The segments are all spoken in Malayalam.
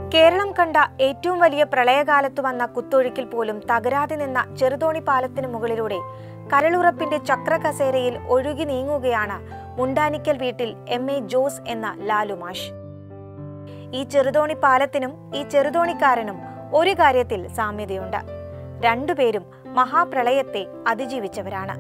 കേരളം കണ്ട ഏറ്റവും വലിയ പ്രളയകാലത്ത് വന്ന കുത്തൊഴുക്കിൽ പോലും തകരാതെ നിന്ന ചെറുതോണി പാലത്തിന് മുകളിലൂടെ കരളുറപ്പിന്റെ ചക്രകസേരയിൽ ഒഴുകി നീങ്ങുകയാണ് മുണ്ടാനിക്കൽ വീട്ടിൽ എം എ ജോസ് എന്ന ലാലുമാഷ് ഈ ചെറുതോണി പാലത്തിനും ഈ ചെറുതോണിക്കാരനും ഒരു കാര്യത്തിൽ സാമ്യതയുണ്ട് രണ്ടുപേരും മഹാപ്രളയത്തെ അതിജീവിച്ചവരാണ്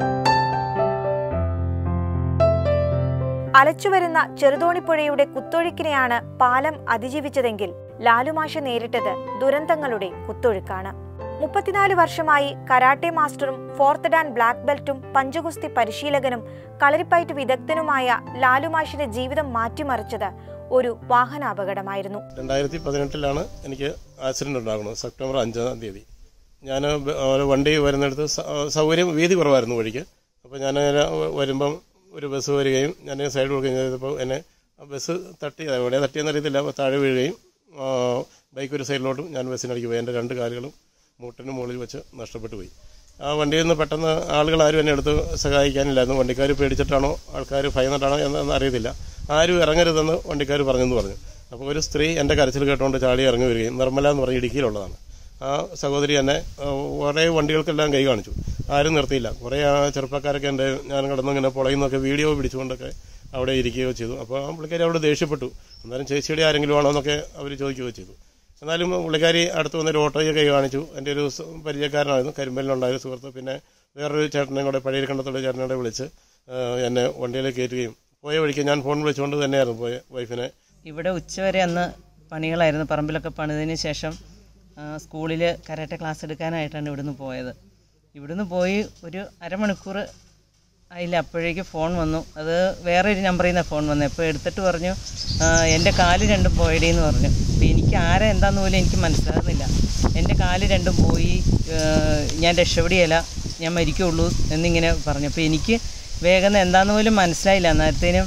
അലച്ചുവരുന്ന ചെറുതോണിപ്പുഴയുടെ കുത്തൊഴുക്കിനെയാണ് പാലം അതിജീവിച്ചതെങ്കിൽ ലാലുമാഷ നേരിട്ടത് ദുരന്തങ്ങളുടെ കുത്തൊഴുക്കാണ് മുപ്പത്തിനാല് വർഷമായി കരാട്ടെ മാസ്റ്ററും ഫോർത്ത് ഡാൻ ബ്ലാക്ക് ബെൽറ്റും പഞ്ചഗുസ്തി പരിശീലകനും കളരിപ്പയറ്റ് വിദഗ്ധനുമായ ലാലുമാഷിന്റെ ജീവിതം മാറ്റിമറിച്ചത് ഒരു വാഹനാപകടമായിരുന്നു രണ്ടായിരത്തി പതിനെട്ടിലാണ് എനിക്ക് ആക്സിഡന്റ് ഉണ്ടാകുന്നത് സെപ്റ്റംബർ അഞ്ചാം തീയതി ഞാൻ വണ്ടി വരുന്നിടത്ത് സ- സൗകര്യം വീതി കുറവായിരുന്നു വഴിക്ക് അപ്പോൾ ഞാൻ വരുമ്പം ഒരു ബസ് വരികയും ഞാൻ സൈഡ് കൊടുക്കുകയും ചെയ്തപ്പോൾ എന്നെ ആ ബസ് തട്ടി എവിടെ തട്ടിയെന്ന് അറിയത്തില്ല അപ്പോൾ താഴെ വീഴുകയും ആ, ബൈക്ക് ഒരു സൈഡിലോട്ടും ഞാൻ ബസ്സിനടിക്ക് പോയി എൻ്റെ രണ്ട് കാലുകളും മൂട്ടിന് മുകളിൽ വെച്ച് നഷ്ടപ്പെട്ടു പോയി ആ വണ്ടിയിൽ നിന്ന് പെട്ടെന്ന് ആളുകൾ ആരും എന്നെ എടുത്ത് സഹായിക്കാനില്ലായിരുന്നു വണ്ടിക്കാർ പേടിച്ചിട്ടാണോ ആൾക്കാർ ഭയന്നിട്ടാണോ എന്നൊന്നും അറിയത്തില്ല ആരും ഇറങ്ങരുതെന്ന് വണ്ടിക്കാർ പറഞ്ഞെന്ന് പറഞ്ഞു അപ്പോൾ ഒരു സ്ത്രീ എൻ്റെ കരച്ചിൽ കേട്ടുകൊണ്ട് ചാടി ഇറങ്ങി വരികയും നിർമ്മല എന്ന് പറഞ്ഞ ഇടുക്കിയിലുള്ളതാണ് ആ സഹോദരി എന്നെ ആ, കുറേ വണ്ടികൾക്കെല്ലാം കൈ കാണിച്ചു ആരും നിർത്തിയില്ല കുറേ ആ ചെറുപ്പക്കാരൊക്കെ എൻ്റെ ഞാൻ കിടന്നിങ്ങനെ പുളയുന്നൊക്കെ വീഡിയോ പിടിച്ചുകൊണ്ടൊക്കെ അവിടെ ഇരിക്കുകയോ ചെയ്തു അപ്പോൾ ആ പുള്ളിക്കാരി അവിടെ ദേഷ്യപ്പെട്ടു അന്നേരം ചേച്ചിയുടെ ആരെങ്കിലും ആണോ എന്നൊക്കെ അവർ ചോദിക്കുകയോ ചെയ്തു എന്നാലും പുള്ളിക്കാരി അടുത്ത് വന്നൊരു ഓട്ടോയെ കൈ കാണിച്ചു എൻ്റെ ഒരു സു- പരിചയക്കാരനായിരുന്നു കരിമ്പലിലുണ്ടായ ഒരു സുഹൃത്ത് പിന്നെ വേറൊരു ചേട്ടനെ കൂടെ പഴയ കണ്ടത്തുള്ള ചേട്ടനെ കൂടെ വിളിച്ച് ആ, എന്നെ വണ്ടിയിലേക്ക് കയറ്റുകയും പോയ വഴിക്ക് ഞാൻ ഫോൺ വിളിച്ചുകൊണ്ട് തന്നെയായിരുന്നു പോയ വൈഫിനെ ഇവിടെ ഉച്ചവരെ അന്ന് പണികളായിരുന്നു പറമ്പിലൊക്കെ പണിതതിന് ശേഷം സ്കൂളിൽ കരാട്ടെ ക്ലാസ് എടുക്കാനായിട്ടാണ് ഇവിടുന്ന് പോയത് ഇവിടുന്ന് പോയി ഒരു അരമണിക്കൂർ അതിൽ അപ്പോഴേക്ക് ഫോൺ വന്നു അത് വേറെ ഒരു നമ്പറിൽ നിന്നാണ് ഫോൺ വന്നത് അപ്പോൾ എടുത്തിട്ട് പറഞ്ഞു ആ, എൻ്റെ കാല് രണ്ടും പോയടി എന്ന് പറഞ്ഞു അപ്പോൾ എനിക്ക് ആരാ എന്താന്ന് പോലും എനിക്ക് മനസ്സിലാകുന്നില്ല എൻ്റെ കാല് രണ്ടും പോയി ആ, ഞാൻ രക്ഷപ്പെടുകയില്ല ഞാൻ മരിക്കുള്ളൂ എന്നിങ്ങനെ പറഞ്ഞു അപ്പോൾ എനിക്ക് വേഗം എന്താന്ന് പോലും മനസ്സിലായില്ല അന്നേരത്തേനും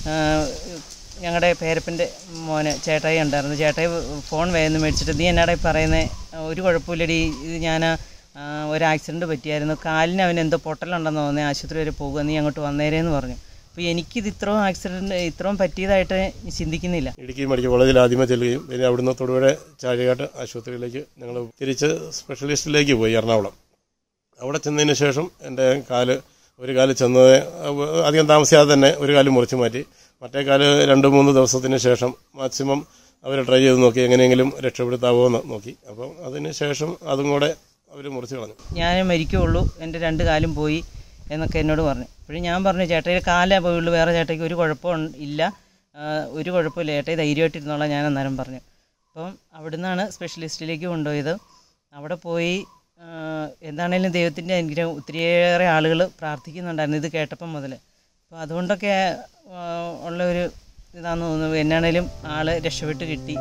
ഞങ്ങളുടെ പേരപ്പൻ്റെ മോന് ചേട്ടായി ഉണ്ടായിരുന്നു ചേട്ടായി ഫോൺ വേഗം മേടിച്ചിട്ട് നീ എന്നാടാ പറയുന്നത് ഒരു കുഴപ്പമില്ലടി ഇത് ഞാൻ ഒരു ആക്സിഡൻറ്റ് പറ്റിയായിരുന്നു കാലിന് അവന് എന്തോ പൊട്ടലുണ്ടെന്ന് തോന്നി ആശുപത്രി വരെ പോകുക നീ അങ്ങോട്ട് വന്നേരേന്ന് പറഞ്ഞു അപ്പോൾ എനിക്കിത് ഇത്രയും ആക്സിഡൻറ്റ് ഇത്രയും പറ്റിയതായിട്ട് ചിന്തിക്കുന്നില്ല ഇടുക്കി മെഡിക്കൽ കോളേജിൽ ആദ്യമേ ചെല്ലുകയും പിന്നെ അവിടുന്ന് തൊടുപുഴ ചാഴികാട്ട് ആശുപത്രിയിലേക്ക് ഞങ്ങൾ തിരിച്ച് സ്പെഷ്യലിസ്റ്റിലേക്ക് പോയി എറണാകുളം അവിടെ ചെന്നതിന് ശേഷം എൻ്റെ കാല് ഒരു കാല് ചെന്നത് അധികം താമസിയാതെ തന്നെ ഒരു കാല് മുറിച്ച് മാറ്റി മറ്റേ കാല് രണ്ട് മൂന്ന് ദിവസത്തിന് ശേഷം മാക്സിമം അവർ ട്രൈ ചെയ്ത് നോക്കി എങ്ങനെയെങ്കിലും രക്ഷപ്പെടുത്താവോ എന്ന് നോക്കി അപ്പം അതിന് ശേഷം അതും കൂടെ അവർ മുറിച്ച് കളഞ്ഞു ഞാൻ മരിക്കുള്ളൂ എൻ്റെ രണ്ട് കാലും പോയി എന്നൊക്കെ എന്നോട് പറഞ്ഞു അപ്പോഴും ഞാൻ പറഞ്ഞു ചേട്ടായി കാലേ പോയുള്ളൂ വേറെ ചേട്ടയ്ക്ക് ഒരു കുഴപ്പം ഇല്ല ആ, ഒരു കുഴപ്പമില്ല ചേട്ടായി ധൈര്യമായിട്ടിരുന്നോളാം ഞാൻ അന്നേരം പറഞ്ഞു അപ്പം അവിടുന്നാണ് സ്പെഷ്യലിസ്റ്റിലേക്ക് കൊണ്ടുപോയത് അവിടെ പോയി ആ, എന്താണേലും ദൈവത്തിൻ്റെ അനുഗ്രഹം ഒത്തിരിയേറെ ആളുകൾ പ്രാർത്ഥിക്കുന്നുണ്ടായിരുന്നു ഇത് കേട്ടപ്പം മുതൽ അപ്പോൾ അതുകൊണ്ടൊക്കെ ആ, ഉള്ള ഒരു ഇതാണെന്ന് തോന്നുന്നു എന്നാണേലും ആൾ രക്ഷപ്പെട്ട് കിട്ടി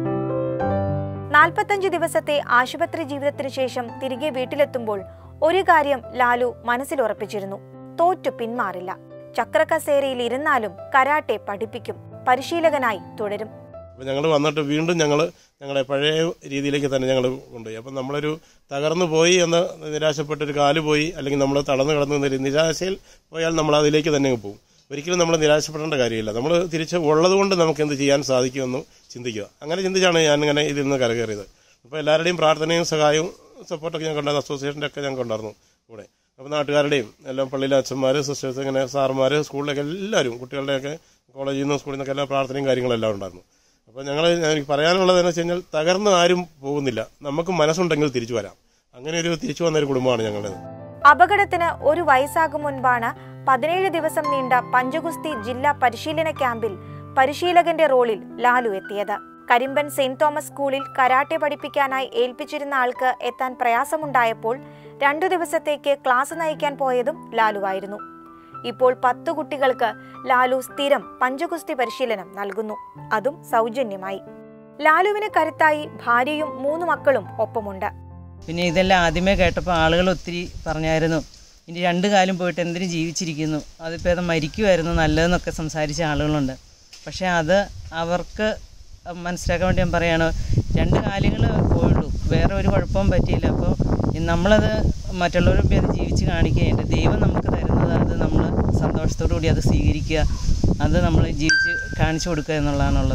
നാൽപ്പത്തഞ്ച് ദിവസത്തെ ആശുപത്രി ജീവിതത്തിനു ശേഷം തിരികെ വീട്ടിലെത്തുമ്പോൾ ഒരു കാര്യം ലാലു മനസ്സിലുറപ്പിച്ചിരുന്നു തോറ്റു പിന്മാറില്ല ചക്രകസേരയിൽ ഇരുന്നാലും കരാട്ടെ പഠിപ്പിക്കും പരിശീലകനായി തുടരും അപ്പോൾ ഞങ്ങൾ വന്നിട്ട് വീണ്ടും ഞങ്ങൾ ഞങ്ങളുടെ പഴയ രീതിയിലേക്ക് തന്നെ ഞങ്ങൾ കൊണ്ടുപോയി അപ്പം നമ്മളൊരു തകർന്നു പോയി എന്ന് നിരാശപ്പെട്ടൊരു കാല് പോയി അല്ലെങ്കിൽ നമ്മൾ തളർന്നു കിടന്നു എന്നൊരു നിരാശയിൽ പോയാൽ നമ്മൾ അതിലേക്ക് തന്നെ അങ്ങ് പോകും ഒരിക്കലും നമ്മൾ നിരാശപ്പെടേണ്ട കാര്യമില്ല നമ്മൾ തിരിച്ച് ഉള്ളത് കൊണ്ട് നമുക്ക് എന്ത് ചെയ്യാൻ സാധിക്കുമെന്ന് ചിന്തിക്കുക അങ്ങനെ ചിന്തിച്ചാണ് ഞാൻ ഇങ്ങനെ ഇതിൽ നിന്ന് കരകയറിയത് അപ്പോൾ എല്ലാവരുടെയും പ്രാർത്ഥനയും സഹായവും സപ്പോർട്ടൊക്കെ ഞാൻ കൊണ്ടായിരുന്നു അസോസിയേഷൻ്റെ ഒക്കെ ഞാൻ കൊണ്ടായിരുന്നു കൂടെ അപ്പോൾ നാട്ടുകാരുടെയും എല്ലാം പള്ളിയിലെ അച്ഛന്മാർ സിസ്റ്റേഴ്സ് ഇങ്ങനെ സാറുമാർ സ്കൂളിലൊക്കെ എല്ലാവരും കുട്ടികളുടെയൊക്കെ കോളേജിൽ നിന്നും സ്കൂളിൽ നിന്നൊക്കെ എല്ലാ പ്രാർത്ഥനയും കാര്യങ്ങളെല്ലാം ഉണ്ടായിരുന്നു അപ്പോൾ ഞങ്ങൾ എനിക്ക് പറയാനുള്ളത് എന്ന് വെച്ച് കഴിഞ്ഞാൽ തകർന്ന് ആരും പോകുന്നില്ല നമുക്ക് മനസ്സുണ്ടെങ്കിൽ തിരിച്ചു വരാം അങ്ങനെ ഒരു തിരിച്ചു വന്ന ഒരു കുടുംബമാണ് ഞങ്ങളുടേത് അപകടത്തിന് ഒരു വയസ്സാകും മുൻപാണ് പതിനേഴ് ദിവസം നീണ്ട പഞ്ചഗുസ്തി ജില്ലാ പരിശീലന ക്യാമ്പിൽ പരിശീലകന്റെ റോളിൽ ലാലു എത്തിയത് കരിമ്പൻ സെയിന്റ് തോമസ് സ്കൂളിൽ കരാട്ടെ പഠിപ്പിക്കാനായി ഏൽപ്പിച്ചിരുന്ന ആൾക്ക് എത്താൻ പ്രയാസമുണ്ടായപ്പോൾ രണ്ടു ദിവസത്തേക്ക് ക്ലാസ് നയിക്കാൻ പോയതും ലാലുവായിരുന്നു ഇപ്പോൾ പത്ത് കുട്ടികൾക്ക് ലാലു സ്ഥിരം പഞ്ചഗുസ്തി പരിശീലനം നൽകുന്നു അതും സൗജന്യമായി ലാലുവിന് കരുത്തായി ഭാര്യയും മൂന്ന് മക്കളും ഒപ്പമുണ്ട് പിന്നെ ഇതെല്ലാം ആദ്യമേ കേട്ടപ്പോൾ ആളുകൾ ഒത്തിരി പറഞ്ഞായിരുന്നു ഇനി രണ്ട് കാലം പോയിട്ട് എന്തിനു ജീവിച്ചിരിക്കുന്നു അതിപ്പോൾ അത് മരിക്കുമായിരുന്നു നല്ലതെന്നൊക്കെ സംസാരിച്ച ആളുകളുണ്ട് പക്ഷേ അത് അവർക്ക് മനസ്സിലാക്കാൻ വേണ്ടി ഞാൻ പറയാണ് രണ്ട് കാലുകൾ പോയുള്ളൂ വേറെ ഒരു കുഴപ്പവും പറ്റിയില്ല അപ്പോൾ നമ്മളത് മറ്റുള്ളവരൊപ്പം അത് ജീവിച്ച് കാണിക്കുകയുണ്ട് ദൈവം നമുക്ക് തരുന്നത് അത് നമ്മൾ സന്തോഷത്തോടു കൂടി അത് സ്വീകരിക്കുക അത് നമ്മൾ ജീവിച്ച് കാണിച്ചു കൊടുക്കുക എന്നുള്ളതാണുള്ളത്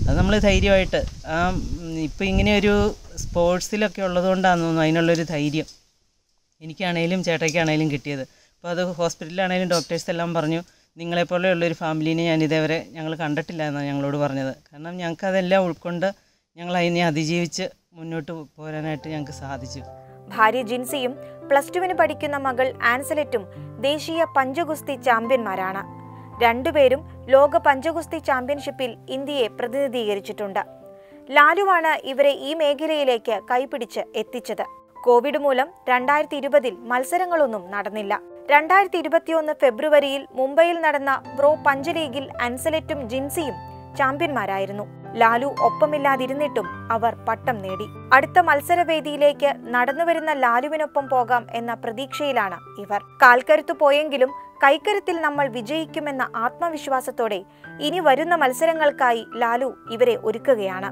അത് നമ്മൾ ധൈര്യമായിട്ട് ആ ഇപ്പം ഇങ്ങനെ ഒരു സ്പോർട്സിലൊക്കെ ഉള്ളതുകൊണ്ടാണെന്ന് തോന്നുന്നു അതിനുള്ളൊരു ധൈര്യം എനിക്കാണേലും ചേട്ടയ്ക്കാണേലും കിട്ടിയത് അപ്പോൾ അത് ഹോസ്പിറ്റലിലാണേലും ഡോക്ടേഴ്സ് എല്ലാം പറഞ്ഞു നിങ്ങളെപ്പോലെയുള്ള ഒരു ഫാമിലീനെ ഞാൻ ഇതേവരെ ഞങ്ങൾ കണ്ടിട്ടില്ല എന്നാണ് ഞങ്ങളോട് പറഞ്ഞത് കാരണം ഞങ്ങൾക്ക് അതെല്ലാം ഉൾക്കൊണ്ട് ഞങ്ങൾ അതിനെ അതിജീവിച്ച് മുന്നോട്ട് പോരാനായിട്ട് ഞങ്ങൾക്ക് സാധിച്ചു ഭാര്യ ജിൻസിയും പ്ലസ് ടുവിന് പഠിക്കുന്ന മകൾ ആൻസലറ്റും ദേശീയ പഞ്ചഗുസ്തി ചാമ്പ്യന്മാരാണ് രണ്ടുപേരും ലോക പഞ്ചഗുസ്തി ചാമ്പ്യൻഷിപ്പിൽ ഇന്ത്യയെ പ്രതിനിധീകരിച്ചിട്ടുണ്ട് ലാലുവാണ് ഇവരെ ഈ മേഖലയിലേക്ക് കൈപിടിച്ച് എത്തിച്ചത് കോവിഡ് മൂലം രണ്ടായിരത്തി ഇരുപതിൽ മത്സരങ്ങളൊന്നും നടന്നില്ല രണ്ടായിരത്തി ഇരുപത്തിയൊന്ന് ഫെബ്രുവരിയിൽ മുംബൈയിൽ നടന്ന പ്രോ പഞ്ച് ലീഗിൽ അൻസലറ്റും ജിൻസിയും ചാമ്പ്യന്മാരായിരുന്നു ലാലു ഒപ്പമില്ലാതിരുന്നിട്ടും അവർ പട്ടം നേടി അടുത്ത മത്സരവേദിയിലേക്ക് നടന്നുവരുന്ന ലാലുവിനൊപ്പം പോകാം എന്ന പ്രതീക്ഷയിലാണ് ഇവർ കാൽക്കരുത്തു പോയെങ്കിലും കൈക്കരുത്തിൽ നമ്മൾ വിജയിക്കുമെന്ന ആത്മവിശ്വാസത്തോടെ ഇനി വരുന്ന മത്സരങ്ങൾക്കായി ലാലു ഇവരെ ഒരുക്കുകയാണ്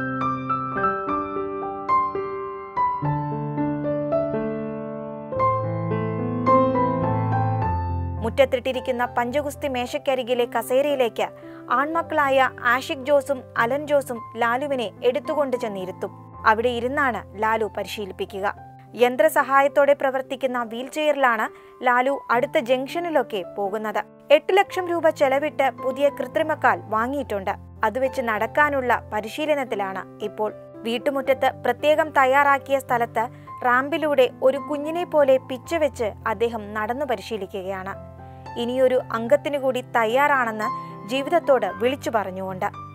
മുറ്റത്തിട്ടിരിക്കുന്ന പഞ്ചഗുസ്തി മേശക്കരികിലെ കസേരയിലേക്ക് ആൺമക്കളായ ആഷിക് ജോസും അലൻ ജോസും ലാലുവിനെ എടുത്തുകൊണ്ട് ചെന്നിരുത്തും അവിടെ ഇരുന്നാണ് ലാലു പരിശീലിപ്പിക്കുക യന്ത്രസഹായത്തോടെ പ്രവർത്തിക്കുന്ന വീൽ ചെയറിലാണ് ലാലു അടുത്ത ജംഗ്ഷനിലൊക്കെ പോകുന്നത് എട്ട് ലക്ഷം രൂപ ചെലവിട്ട് പുതിയ കൃത്രിമക്കാൽ വാങ്ങിയിട്ടുണ്ട് അത് വെച്ച് നടക്കാനുള്ള പരിശീലനത്തിലാണ് ഇപ്പോൾ വീട്ടുമുറ്റത്ത് പ്രത്യേകം തയ്യാറാക്കിയ സ്ഥലത്ത് റാമ്പിലൂടെ ഒരു കുഞ്ഞിനെ പോലെ പിച്ച് വെച്ച് അദ്ദേഹം നടന്നു പരിശീലിക്കുകയാണ് ഇനിയൊരു അംഗത്തിനു കൂടി തയ്യാറാണെന്ന് ജീവിതത്തോട് വിളിച്ചു പറഞ്ഞുകൊണ്ട്